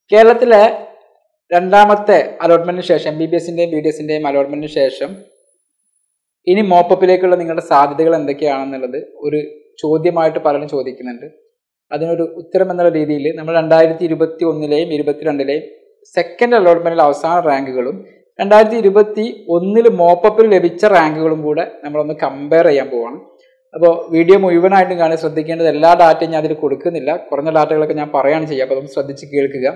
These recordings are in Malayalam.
കേരളത്തിലെ രണ്ടാമത്തെ അലോട്ട്മെന്റിന് ശേഷം എം ബി ബി എസിന്റെയും ബി ഡി എസിന്റെയും അലോട്ട്മെന്റിന് ശേഷം ഇനി മോപ്പപ്പിലേക്കുള്ള നിങ്ങളുടെ സാധ്യതകൾ എന്തൊക്കെയാണെന്നുള്ളത് ഒരു ചോദ്യമായിട്ട് പലരും ചോദിക്കുന്നുണ്ട് അതിനൊരു ഉത്തരം എന്നുള്ള രീതിയിൽ നമ്മൾ രണ്ടായിരത്തി ഇരുപത്തി ഒന്നിലെയും ഇരുപത്തിരണ്ടിലെയും സെക്കൻഡ് അലോട്ട്മെന്റിലെ അവസാന റാങ്കുകളും രണ്ടായിരത്തി ഇരുപത്തി ഒന്നിൽ മോപ്പപ്പിൽ ലഭിച്ച റാങ്കുകളും കൂടെ നമ്മളൊന്ന് കമ്പയർ ചെയ്യാൻ പോവാണ് അപ്പോൾ വീഡിയോ മുഴുവനായിട്ടും കാണാൻ ശ്രദ്ധിക്കേണ്ടത് എല്ലാ ഡാറ്റയും ഞാൻ അതിൽ കൊടുക്കുന്നില്ല കുറഞ്ഞ ഡാറ്റകളൊക്കെ ഞാൻ പറയുകയാണ് ചെയ്യുക അപ്പോൾ അതൊന്ന് ശ്രദ്ധിച്ച് കേൾക്കുക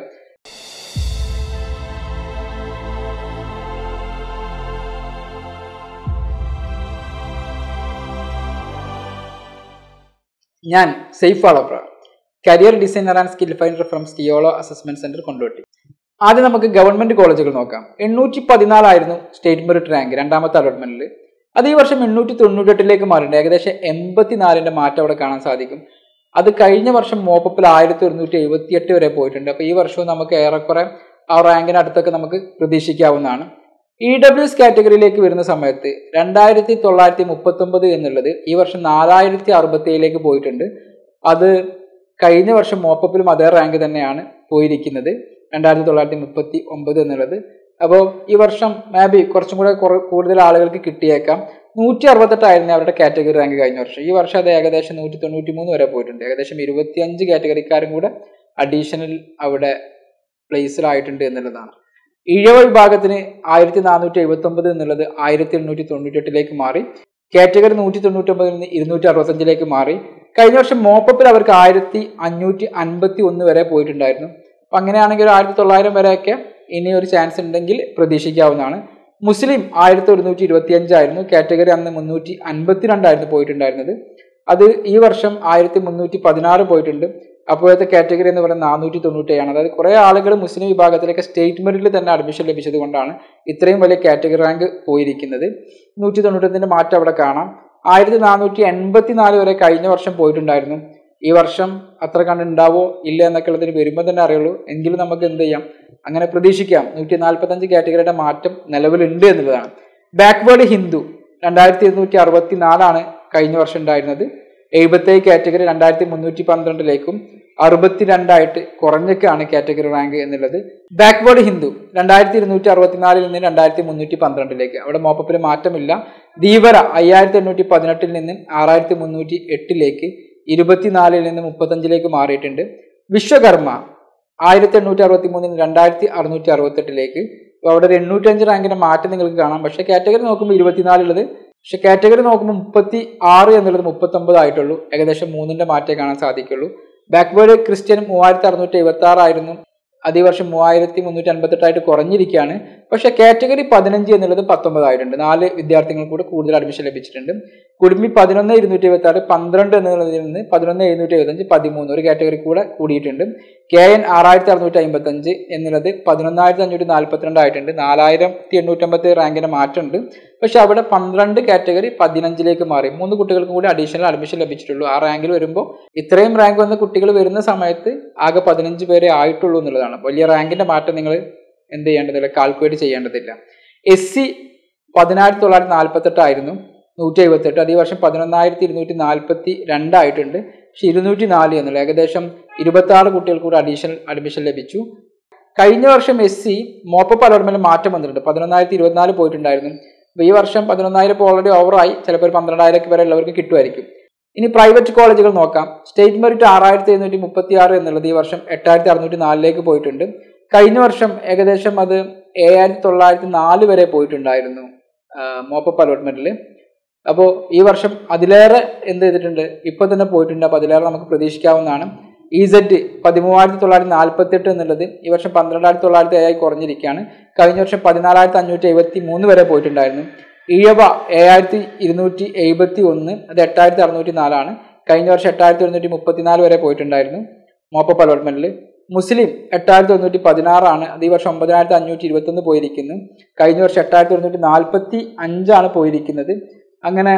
ഞാൻ Saif Valapra career designer and skill finder from സ്കിയോളോ അസസ്മെന്റ് സെന്റർ കൊണ്ടോട്ടി ആദ്യം നമുക്ക് ഗവൺമെന്റ് കോളേജുകൾ നോക്കാം എണ്ണൂറ്റി പതിനാലായിരുന്നു സ്റ്റേറ്റ് മെറിറ്റ് റാങ്ക് രണ്ടാമത്തെ അലോട്ട്മെന്റിൽ അത് ഈ വർഷം എണ്ണൂറ്റി തൊണ്ണൂറ്റെട്ടിലേക്ക് മാറിയിട്ടുണ്ട് ഏകദേശം എൺപത്തിനാലിന്റെ മാറ്റം അവിടെ കാണാൻ സാധിക്കും അത് കഴിഞ്ഞ വർഷം മോപ്പപ്പിൽ ആയിരത്തി ഒരുന്നൂറ്റി എഴുപത്തി എട്ട് വരെ പോയിട്ടുണ്ട് അപ്പോൾ ഈ വർഷവും നമുക്ക് ഏറെക്കുറെ ആ റാങ്കിന് അടുത്തൊക്കെ നമുക്ക് പ്രതീക്ഷിക്കാവുന്നതാണ് ഇ ഡബ്ല്യു എസ് കാറ്റഗറിയിലേക്ക് വരുന്ന സമയത്ത് രണ്ടായിരത്തി തൊള്ളായിരത്തി മുപ്പത്തി ഒമ്പത് എന്നുള്ളത് ഈ വർഷം നാലായിരത്തി അറുപത്തി ഏഴിലേക്ക് പോയിട്ടുണ്ട് അത് കഴിഞ്ഞ വർഷം മോപ്പപ്പിലും അതേ റാങ്ക് തന്നെയാണ് പോയിരിക്കുന്നത് രണ്ടായിരത്തി തൊള്ളായിരത്തി മുപ്പത്തി ഒമ്പത് എന്നുള്ളത് അപ്പോൾ ഈ വർഷം മേ ബി കുറച്ചും കൂടെ കൂടുതൽ ആളുകൾക്ക് കിട്ടിയേക്കാം നൂറ്റി അറുപത്തെട്ടായിരുന്നു അവരുടെ കാറ്റഗറി റാങ്ക് കഴിഞ്ഞ വർഷം ഈ വർഷം അത് ഏകദേശം നൂറ്റി തൊണ്ണൂറ്റി മൂന്ന് വരെ പോയിട്ടുണ്ട് ഏകദേശം ഇരുപത്തിയഞ്ച് കാറ്റഗറിക്കാരും കൂടെ അഡീഷണൽ അവിടെ പ്ലേസിലായിട്ടുണ്ട് എന്നുള്ളതാണ് ഇഴവ വിഭാഗത്തിന് ആയിരത്തി നാനൂറ്റി എഴുപത്തി ഒമ്പത് എന്നുള്ളത് ആയിരത്തി എണ്ണൂറ്റി തൊണ്ണൂറ്റി എട്ടിലേക്ക് മാറി കാറ്റഗറി നൂറ്റി തൊണ്ണൂറ്റി ഒമ്പതിൽ നിന്ന് ഇരുന്നൂറ്റി അറുപത്തഞ്ചിലേക്ക് മാറി കഴിഞ്ഞ വർഷം മോപ്പപ്പിൽ അവർക്ക് ആയിരത്തി അഞ്ഞൂറ്റി അൻപത്തി ഒന്ന് വരെ പോയിട്ടുണ്ടായിരുന്നു അപ്പം അങ്ങനെയാണെങ്കിൽ ഒരു ആയിരത്തി തൊള്ളായിരം വരെയൊക്കെ ഇനി ഒരു ചാൻസ് ഉണ്ടെങ്കിൽ പ്രതീക്ഷിക്കാവുന്നതാണ് മുസ്ലിം ആയിരത്തി ഒരുന്നൂറ്റി ഇരുപത്തി അഞ്ചായിരുന്നു കാറ്റഗറി അന്ന് മുന്നൂറ്റി അൻപത്തിരണ്ടായിരുന്നു പോയിട്ടുണ്ടായിരുന്നത് അത് ഈ വർഷം ആയിരത്തി മുന്നൂറ്റി പതിനാറ് പോയിട്ടുണ്ട് അപ്പോഴത്തെ കാറ്റഗറി എന്ന് പറയുന്നത് നാനൂറ്റി തൊണ്ണൂറ്റേഴാണ് അതായത് കുറേ ആളുകൾ മുസ്ലിം വിഭാഗത്തിലേക്ക് സ്റ്റേറ്റ് മെറിറ്റിൽ തന്നെ അഡ്മിഷൻ ലഭിച്ചത് കൊണ്ടാണ് ഇത്രയും വലിയ കാറ്റഗറി റാങ്ക് പോയിരിക്കുന്നത് നൂറ്റി തൊണ്ണൂറ്റൊന്നിൻ്റെ മാറ്റം അവിടെ കാണാം ആയിരത്തി നാനൂറ്റി എൺപത്തി നാല് വരെ കഴിഞ്ഞ വർഷം പോയിട്ടുണ്ടായിരുന്നു ഈ വർഷം അത്ര കണ്ടുണ്ടാവോ ഇല്ല എന്നൊക്കെ ഉള്ളതിന് വരുമ്പോൾ തന്നെ അറിയുള്ളൂ എങ്കിലും നമുക്ക് എന്ത് ചെയ്യാം അങ്ങനെ പ്രതീക്ഷിക്കാം നൂറ്റി നാൽപ്പത്തഞ്ച് കാറ്റഗറിയുടെ മാറ്റം നിലവിലുണ്ട് എന്നുള്ളതാണ് ബാക്ക്വേർഡ് ഹിന്ദു രണ്ടായിരത്തി ഇരുന്നൂറ്റി അറുപത്തി നാലാണ് കഴിഞ്ഞ വർഷം ഉണ്ടായിരുന്നത് എഴുപത്തേഴ് കാറ്റഗറി രണ്ടായിരത്തി മുന്നൂറ്റി പന്ത്രണ്ടിലേക്കും അറുപത്തിരണ്ടായിട്ട് കുറഞ്ഞൊക്കെയാണ് കാറ്റഗറി റാങ്ക് എന്നുള്ളത് ബാക്ക്വേർഡ് ഹിന്ദു രണ്ടായിരത്തി ഇരുന്നൂറ്റി അറുപത്തിനാലിൽ നിന്ന് രണ്ടായിരത്തി മുന്നൂറ്റി പന്ത്രണ്ടിലേക്ക് അവിടെ മോപ്പപ്പിൽ മാറ്റമില്ല ധീവര അയ്യായിരത്തി എണ്ണൂറ്റി പതിനെട്ടിൽ നിന്ന് ആറായിരത്തി മുന്നൂറ്റി എട്ടിലേക്ക് ഇരുപത്തിനാലിൽ നിന്ന് മുപ്പത്തഞ്ചിലേക്ക് മാറിയിട്ടുണ്ട് വിശ്വകർമ്മ ആയിരത്തി എണ്ണൂറ്റി അറുപത്തി മൂന്നിൽ രണ്ടായിരത്തി അറുന്നൂറ്റി അറുപത്തെട്ടിലേക്ക് അപ്പോൾ അവിടെ ഒരു എണ്ണൂറ്റഞ്ച് റാങ്കിന്റെ മാറ്റം നിങ്ങൾക്ക് കാണാം പക്ഷേ കാറ്റഗറി നോക്കുമ്പോൾ ഇരുപത്തിനാലുള്ളത് പക്ഷെ കാറ്റഗറി നോക്കുമ്പോൾ മുപ്പത്തി ആറ് എന്നുള്ളത് മുപ്പത്തൊമ്പത് ആയിട്ടുള്ളൂ ഏകദേശം മൂന്നിന്റെ മാറ്റേ കാണാൻ സാധിക്കുള്ളൂ ബാക്ക്വേർഡ് ക്രിസ്ത്യൻ മൂവായിരത്തി അറുന്നൂറ്റി എഴുപത്തി ആറായിരുന്നു അത് ഈ വർഷം മൂവായിരത്തി മുന്നൂറ്റി അൻപത്തെട്ടായിട്ട് കുറഞ്ഞിരിക്കുകയാണ് പക്ഷേ കാറ്റഗറി പതിനഞ്ച് എന്നുള്ളത് പത്തൊമ്പതായിട്ടുണ്ട് നാല് വിദ്യാർത്ഥികൾ കൂടെ കൂടുതൽ അഡ്മിഷൻ ലഭിച്ചിട്ടുണ്ട് കുടുംബി പതിനൊന്ന് ഇരുന്നൂറ്റി എഴുപത്തി ആറ് പന്ത്രണ്ട് എന്നുള്ളതിൽ നിന്ന് പതിനൊന്ന് എഴുന്നൂറ്റി എഴുപത്തഞ്ച് പതിമൂന്ന് ഒരു കാറ്റഗറി കൂടെ കൂടിയിട്ടുണ്ട് കെ എൻ ആറായിരത്തി അറുന്നൂറ്റി അമ്പത്തഞ്ച് എന്നുള്ളത് പതിനൊന്നായിരത്തി അഞ്ഞൂറ്റി നാൽപ്പത്തിരണ്ട് ആയിട്ടുണ്ട് നാലായിരത്തി എണ്ണൂറ്റമ്പത്തി റാങ്കിന്റെ മാറ്റമുണ്ട് പക്ഷെ അവിടെ പന്ത്രണ്ട് കാറ്റഗറി പതിനഞ്ചിലേക്ക് മാറി മൂന്ന് കുട്ടികൾക്കും കൂടി അഡീഷണൽ അഡ്മിഷൻ ലഭിച്ചിട്ടുള്ളൂ ആ റാങ്കിൽ വരുമ്പോൾ ഇത്രയും റാങ്ക് വന്ന കുട്ടികൾ വരുന്ന സമയത്ത് ആകെ പതിനഞ്ച് പേരെ ആയിട്ടുള്ളൂ എന്നുള്ളതാണ് വലിയ റാങ്കിന്റെ മാറ്റം നിങ്ങൾ എന്ത് ചെയ്യേണ്ടതില്ല കാൽക്കുലേറ്റ് ചെയ്യേണ്ടതില്ല എസ് സി പതിനായിരത്തി തൊള്ളായിരത്തി നാൽപ്പത്തെട്ടായിരുന്നു നൂറ്റി എഴുപത്തെട്ട് അത് ഈ വർഷം പതിനൊന്നായിരത്തി ഇരുന്നൂറ്റി നാൽപ്പത്തി രണ്ടായിട്ടുണ്ട് പക്ഷെ ഇരുന്നൂറ്റി നാല് എന്നുള്ള ഏകദേശം ഇരുപത്തി ആറ് കുട്ടികൾക്ക് കൂടി അഡീഷണൽ അഡ്മിഷൻ ലഭിച്ചു കഴിഞ്ഞ വർഷം എസ് സി മോപ്പപ്പ് അലോട്ട്മെന്റ് മാറ്റം വന്നിട്ടുണ്ട് പതിനൊന്നായിരത്തി ഇരുപത്തിനാല് പോയിട്ടുണ്ടായിരുന്നു അപ്പോൾ ഈ വർഷം പതിനൊന്നായിരം ഇപ്പോൾ ഓൾറെഡി ഓവറായി ചിലപ്പോൾ ഒരു പന്ത്രണ്ടായിരം വരെ ഉള്ളവർക്ക് കിട്ടുമായിരിക്കും ഇനി പ്രൈവറ്റ് കോളേജുകൾ നോക്കാം സ്റ്റേറ്റ് മെറിറ്റ് ആറായിരത്തി എഴുന്നൂറ്റി മുപ്പത്തി ആറ് എന്നുള്ളത് ഈ വർഷം എട്ടായിരത്തി അറുന്നൂറ്റി നാലിലേക്ക് പോയിട്ടുണ്ട് കഴിഞ്ഞ വർഷം ഏകദേശം അത് ഏഴായിരത്തി തൊള്ളായിരത്തി നാല് വരെ പോയിട്ടുണ്ടായിരുന്നു മോപ്പപ്പ് അലോട്ട്മെന്റിൽ അപ്പോൾ ഈ വർഷം അതിലേറെ എന്ത് ചെയ്തിട്ടുണ്ട് ഇപ്പൊ തന്നെ പോയിട്ടുണ്ട് അപ്പോൾ അതിലേറെ നമുക്ക് പ്രതീക്ഷിക്കാവുന്നതാണ് ഇ സെഡ് പതിമൂവായിരത്തി തൊള്ളായിരത്തി നാൽപ്പത്തി എട്ട് എന്നുള്ളത് ഈ വർഷം പന്ത്രണ്ടായിരത്തി തൊള്ളായിരത്തി ഏഴായി കുറഞ്ഞിരിക്കുകയാണ് കഴിഞ്ഞ വർഷം പതിനാലായിരത്തി അഞ്ഞൂറ്റി എഴുപത്തി മൂന്ന് വരെ പോയിട്ടുണ്ടായിരുന്നു ഇഴവ ഏഴായിരത്തി ഇരുന്നൂറ്റി എഴുപത്തി ഒന്ന് അത് എട്ടായിരത്തി അറുന്നൂറ്റി നാലാണ് കഴിഞ്ഞ വർഷം എട്ടായിരത്തി ഒരുന്നൂറ്റി മുപ്പത്തിനാല് വരെ പോയിട്ടുണ്ടായിരുന്നു മോപ്പപ്പ് അലോട്ട്മെന്റിൽ മുസ്ലിം എട്ടായിരത്തി തൊണ്ണൂറ്റി പതിനാറാണ് അത് ഈ വർഷം ഒമ്പതിനായിരത്തി അഞ്ഞൂറ്റി ഇരുപത്തൊന്ന് പോയിരിക്കുന്നു കഴിഞ്ഞ വർഷം എട്ടായിരത്തി തൊണ്ണൂറ്റി നാൽപ്പത്തി അഞ്ചാണ് പോയിരിക്കുന്നത് അങ്ങനെ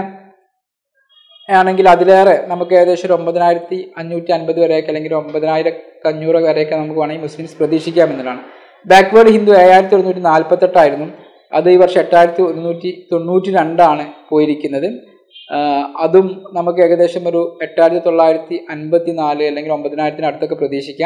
ആണെങ്കിൽ അതിലേറെ നമുക്ക് ഏകദേശം ഒരു ഒമ്പതിനായിരത്തി അഞ്ഞൂറ്റി അൻപത് വരെയൊക്കെ അല്ലെങ്കിൽ ഒമ്പതിനായിരത്തി അഞ്ഞൂറ് വരെയൊക്കെ നമുക്ക് വേണമെങ്കിൽ മുസ്ലിംസ് പ്രതീക്ഷിക്കാമെന്നുള്ളതാണ് ബാക്ക്വേർഡ് ഹിന്ദു ഏഴായിരത്തി ഒരുന്നൂറ്റി നാൽപ്പത്തെട്ടായിരുന്നു അത് ഈ വർഷം എട്ടായിരത്തി ഒരുന്നൂറ്റി തൊണ്ണൂറ്റി രണ്ടാണ് പോയിരിക്കുന്നത് അതും നമുക്ക് ഏകദേശം ഒരു എട്ടായിരത്തി തൊള്ളായിരത്തി അൻപത്തി നാല് അല്ലെങ്കിൽ ഒമ്പതിനായിരത്തിന് അടുത്തൊക്കെ പ്രതീക്ഷിക്കാം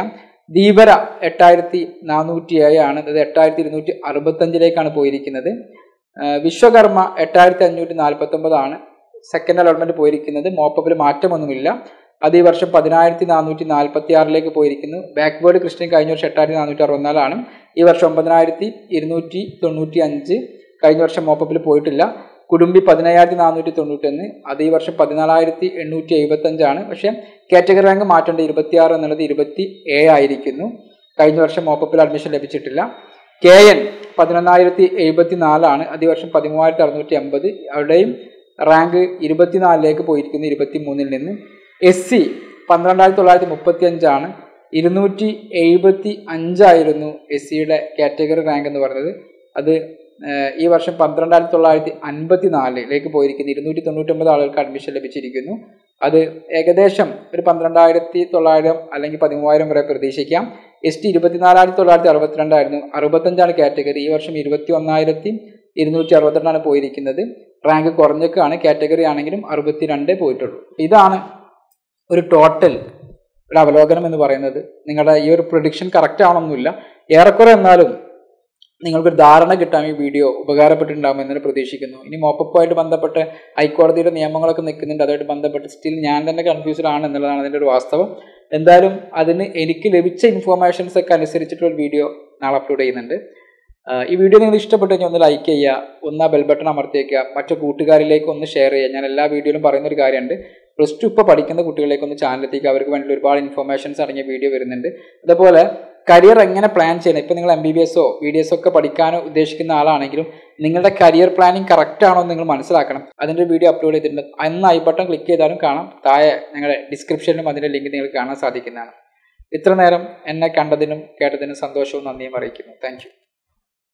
ധീവര എട്ടായിരത്തി നാനൂറ്റി ഏഴ് ആണ് അത് എട്ടായിരത്തി ഇരുന്നൂറ്റി അറുപത്തഞ്ചിലേക്കാണ് പോയിരിക്കുന്നത് ആ, വിശ്വകർമ്മ എട്ടായിരത്തി അഞ്ഞൂറ്റി നാൽപ്പത്തി ഒമ്പതാണ് സെക്കൻഡ് അലോട്ട്മെന്റ് പോയിരിക്കുന്നത് മോപ്പപ്പിൽ മാറ്റമൊന്നുമില്ല അത് ഈ വർഷം പതിനായിരത്തി നാനൂറ്റി നാൽപ്പത്തി ആറിലേക്ക് പോയിരിക്കുന്നു ബാക്ക്വേർഡ് ക്രിസ്ത്യൻ കഴിഞ്ഞ വർഷം എട്ടായിരത്തി നാനൂറ്റി അറുപത്തിനാലാണ് ഈ വർഷം ഒമ്പതിനായിരത്തി ഇരുന്നൂറ്റി തൊണ്ണൂറ്റി അഞ്ച് കഴിഞ്ഞ വർഷം മോപ്പപ്പിൽ പോയിട്ടില്ല കുടുംബി പതിനയ്യായിരത്തി നാനൂറ്റി തൊണ്ണൂറ്റൊന്ന് അത് ഈ വർഷം പതിനാലായിരത്തി എണ്ണൂറ്റി എഴുപത്തി അഞ്ചാണ് പക്ഷേ കാറ്റഗറി റാങ്ക് മാറ്റേണ്ട ഇരുപത്തിയാറ് എന്നുള്ളത് ഇരുപത്തി ഏഴ് ആയിരിക്കുന്നു കഴിഞ്ഞ വർഷം മോപ്പപ്പിൽ അഡ്മിഷൻ ലഭിച്ചിട്ടില്ല കെ എൻ പതിനൊന്നായിരത്തി എഴുപത്തി നാലാണ് അത് ഈ വർഷം പതിമൂവായിരത്തി അറുന്നൂറ്റി അമ്പത് അവിടെയും റാങ്ക് ഇരുപത്തിനാലിലേക്ക് പോയിരിക്കുന്നു ഇരുപത്തി മൂന്നിൽ നിന്ന് എസ് സി പന്ത്രണ്ടായിരത്തി തൊള്ളായിരത്തി മുപ്പത്തി അഞ്ചാണ് ഇരുന്നൂറ്റി എഴുപത്തി അഞ്ചായിരുന്നു എസ് സിയുടെ കാറ്റഗറി റാങ്ക് എന്ന് പറയുന്നത് അത് ഏഹ്, ഈ വർഷം പന്ത്രണ്ടായിരത്തി തൊള്ളായിരത്തി അൻപത്തി നാലിലേക്ക് പോയിരിക്കുന്നു ഇരുന്നൂറ്റി തൊണ്ണൂറ്റൊമ്പത് ആളുകൾക്ക് അഡ്മിഷൻ ലഭിച്ചിരിക്കുന്നു അത് ഏകദേശം ഒരു പന്ത്രണ്ടായിരത്തി തൊള്ളായിരം അല്ലെങ്കിൽ പതിമൂവായിരം വരെ പ്രതീക്ഷിക്കാം എസ് ടി ഇരുപത്തിനാലായിരത്തി തൊള്ളായിരത്തി അറുപത്തിരണ്ടായിരുന്നു അറുപത്തഞ്ചാണ് കാറ്റഗറി ഈ വർഷം ഇരുപത്തി ഒന്നായിരത്തി ഇരുന്നൂറ്റി അറുപത്തിരണ്ടാണ് പോയിരിക്കുന്നത് റാങ്ക് കുറഞ്ഞേക്കാണ് കാറ്റഗറി ആണെങ്കിലും അറുപത്തിരണ്ടേ പോയിട്ടുള്ളൂ ഇതാണ് ഒരു ടോട്ടൽ ഒരു അവലോകനം എന്ന് പറയുന്നത് നിങ്ങളുടെ ഈ ഒരു പ്രൊഡിക്ഷൻ കറക്റ്റ് ആവണമെന്നില്ല ഏറെക്കുറെ എന്നാലും നിങ്ങൾക്കൊരു ധാരണ കിട്ടാൻ ഈ വീഡിയോ ഉപകാരപ്പെട്ടിട്ടുണ്ടാകും എന്ന് പ്രതീക്ഷിക്കുന്നു ഇനി മോപ്പപ്പുമായിട്ട് ബന്ധപ്പെട്ട് ഹൈക്കോടതിയുടെ നിയമങ്ങളൊക്കെ നിൽക്കുന്നുണ്ട് അതുമായിട്ട് ബന്ധപ്പെട്ട് സ്റ്റിൽ ഞാൻ തന്നെ കൺഫ്യൂസ്ഡ് ആണ് എന്നുള്ളതാണ് അതിൻ്റെ ഒരു വാസ്തവം എന്തായാലും അതിന് എനിക്ക് ലഭിച്ച ഇൻഫോർമേഷൻസ് ഒക്കെ അനുസരിച്ചിട്ടുള്ള ഒരു വീഡിയോ നാളെ അപ്ലോഡ് ചെയ്യുന്നുണ്ട് ആഹ് ഈ വീഡിയോ നിങ്ങൾ ഇഷ്ടപ്പെട്ടു കഴിഞ്ഞാൽ ഒന്ന് ലൈക്ക് ചെയ്യുക ഒന്ന് ആ ബെൽ ബട്ടൺ അമർത്തിയേക്കുക മറ്റു കൂട്ടുകാരിലേക്ക് ഒന്ന് ഷെയർ ചെയ്യുക ഞാൻ എല്ലാ വീഡിയോയിലും പറയുന്ന ഒരു കാര്യമുണ്ട് പ്ലസ് ടു ഇപ്പോൾ പഠിക്കുന്ന കുട്ടികളിലേക്ക് ഒന്ന് ചാനലെത്തിക്കുക അവർക്ക് വേണ്ടി ഒരുപാട് ഇൻഫർമേഷൻസ് അടങ്ങിയ വീഡിയോ വരുന്നുണ്ട് അതുപോലെ കരിയർ എങ്ങനെ പ്ലാൻ ചെയ്യണം ഇപ്പോൾ നിങ്ങൾ എം ബി ബി എസോ ബി ഡി എസോ ഒക്കെ പഠിക്കാനോ ഉദ്ദേശിക്കുന്ന ആളാണെങ്കിലും നിങ്ങളുടെ കരിയർ പ്ലാനിങ് കറക്റ്റ് ആണോ എന്ന് നിങ്ങൾ മനസ്സിലാക്കണം അതിൻ്റെ ഒരു വീഡിയോ അപ്ലോഡ് ചെയ്തിട്ടുണ്ട് അന്ന് ഐ ബട്ടൺ ക്ലിക്ക് ചെയ്താലും കാണാം താഴെ ഞങ്ങളുടെ ഡിസ്ക്രിപ്ഷനിലും അതിൻ്റെ ലിങ്ക് നിങ്ങൾക്ക് കാണാൻ സാധിക്കുന്നതാണ് ഇത്ര നേരം എന്നെ കണ്ടതിനും കേട്ടതിനും സന്തോഷവും നന്ദിയും അറിയിക്കുന്നു താങ്ക്